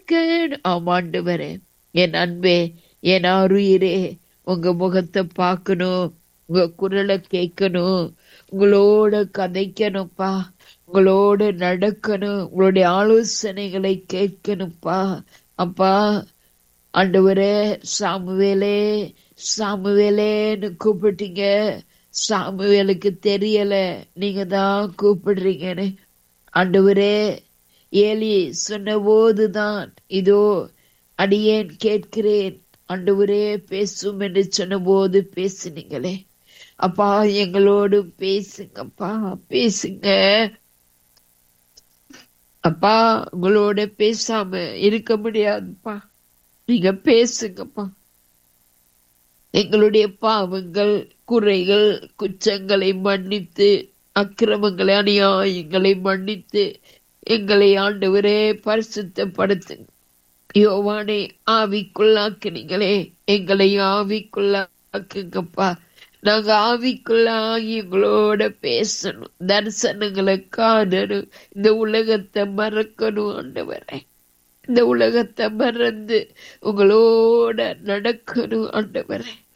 நடக்கணும் ஆமாண்டவரே என் அன்பே என் ஆருயிரே உங்க முகத்தை பார்க்கணும் உங்க குரலை கேட்கணும் உங்களோட கதைக்கணும்ப்பா உங்களோட நடக்கணும் உங்களுடைய ஆலோசனைகளை கேட்கணும்ப்பா அப்பா ஆண்டவரே சாமுவேலே சாமுவேலேன்னு கூப்பிட்டீங்க சாமுவேலுக்கு தெரியல நீங்க தான் கூப்பிடுறீங்கன்னு ஆண்டவரே ஏலி சொன்னபோதுதான் இதோ அடியேன் கேட்கிறேன் ஆண்டவரே பேசும் என்று சொன்னபோது பேசுனீங்களே அப்பா எங்களோடு பேசுங்கப்பா பேசுங்க அப்பா உங்களோட பேசாம இருக்க முடியாதுப்பா நீங்க பேசுங்கப்பா எங்களுடைய பாவங்கள் குறைகள் குற்றங்களை மன்னித்து அக்கிரமங்களை அநியாயங்களை மன்னித்து எங்களை ஆண்டவரே பரிசுத்தப்படுத்துங்க யோவானை ஆவிக்குள்ளாக்குனீங்களே எங்களை ஆவிக்குள்ளாக்குங்கப்பா நாங்க ஆவிக்குள்ளாகி எங்களோட பேசணும் தரிசனங்களை காணணும் இந்த உலகத்தை மறக்கணும் ஆண்டவரே இந்த உலகத்தை மறந்து உங்களோட நடக்கணும் ஆண்டவரே